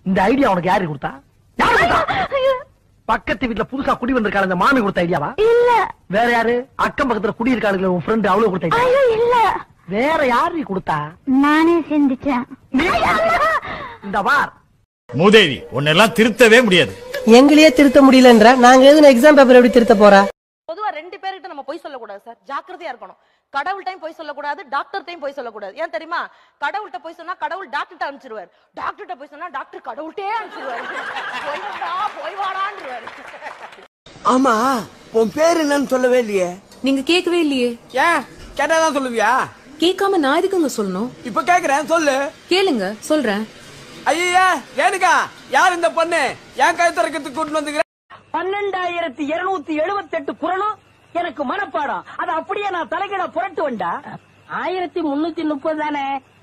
இந்த ஐடியா உனக்கு யாரு கொடுத்தா யாரு கொடுத்தா பக்கத்து வீட்டுல புதுசா குடி வந்திருக்காள் இந்த மாமி கொடுத்த ஐடியாவா இல்ல வேற யாரு அக்கம் பக்கத்துல குடி இருக்காளுங்களே உன் ஃப்ரெண்ட் அவ்வளவு கொடுத்த idea? ஐயோ இல்ல வேற யாரு கொடுத்தா நானே சிந்திச்சேன் இந்த வார் மூதேவி உன்னெல்லாம் திருத்தவே முடியாது எங்களையே திருத்த முடியலன்ற நாங்க எதுவும் எக்ஸாம் பேப்பர் எப்படி திருத்த போறா பொதுவா ரெண்டு பேர்கிட்ட நம்ம பொய் சொல்லக்கூடாது சார் ஜாக்கிரதையா இருக்கணும் கடவுள்கிட்டையும் பொய் சொல்லக்கூடாது டாக்டர்கிட்டையும் பொய் சொல்லக்கூடாது ஏன் தெரியுமா கடவுள்கிட்ட போய் சொன்னா கடவுள் டாக்டர்கிட்ட அனுப்பிச்சிருவார் டாக்டர்கிட்ட போய் சொன்னா டாக்டர் கடவுள்கிட்டே அனுப்பிச்சிருவாரு போய் வாடா போய் வாடான்றுவாரு ஆமா உன் பேர் என்னன்னு சொல்லவே இல்லையே நீங்க கேட்கவே இல்லையே ஏன் கேட்டாதான் சொல்லுவியா கேட்காம நான் எதுக்குங்க சொல்லணும் இப்ப கேக்குறேன் சொல்லு கேளுங்க சொல்றேன் ஐயா ரேணுகா யார் இந்த பொண்ணு ஏன் கை திறக்கிறதுக்கு கூட்டு வந்துக்கிற பன்னெண்டாயிரத்தி இருநூத்தி எழுபத்தி எட்டு குரலும் எனக்கு மனப்பாடம் அது அப்படியே நான் தலைகீழ புரட்டு வந்தா ஆயிரத்தி முன்னூத்தி முப்பது தானே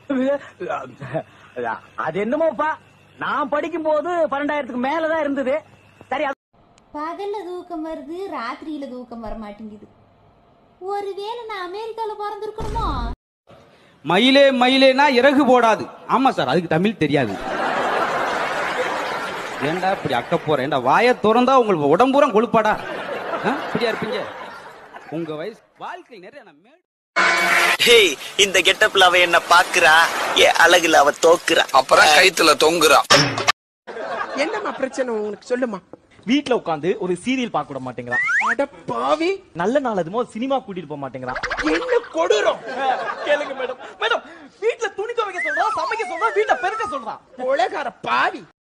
அது என்னமோப்பா நான் படிக்கும் போது பன்னெண்டாயிரத்துக்கு மேலதான் இருந்தது சரி பகல்ல தூக்கம் வருது ராத்திரியில தூக்கம் வர மாட்டேங்குது ஒருவேளை நான் அமெரிக்கால பிறந்திருக்கணுமோ மயிலே மயிலேனா இறகு போடாது ஆமா சார் அதுக்கு தமிழ் தெரியாது ஏண்டா இப்படி அக்க போற ஏண்டா வாயை திறந்தா உங்களுக்கு உடம்பூரம் கொழுப்பாடா ஆ? இப்படியா இருப்பீங்க உங்க வயசு வாழ்க்கை நிறைய நான் மே- டேய் இந்த கெட்டப்ல அவ என்ன பாக்குறா என் அழகுல அவ தோக்குறா அப்புறம் கைத்துல தொங்குறா என்னம்மா பிரச்சனை உங்களுக்கு சொல்லுமா வீட்ல உட்காந்து ஒரு சீரியல் பார்க்க விட மாட்டேங்கிறான் அட பாவி நல்ல நாள் அதுமோ சினிமா கூட்டிட்டு போக மாட்டேங்கிறான் என்ன கொடூரம் கேளுங்க மேடம் மேடம் வீட்ல துணி துவைக்க சொல்றான் சமைக்க சொல்றான் வீட்டை பெருக்க சொல்றான் கொலைகார பாவி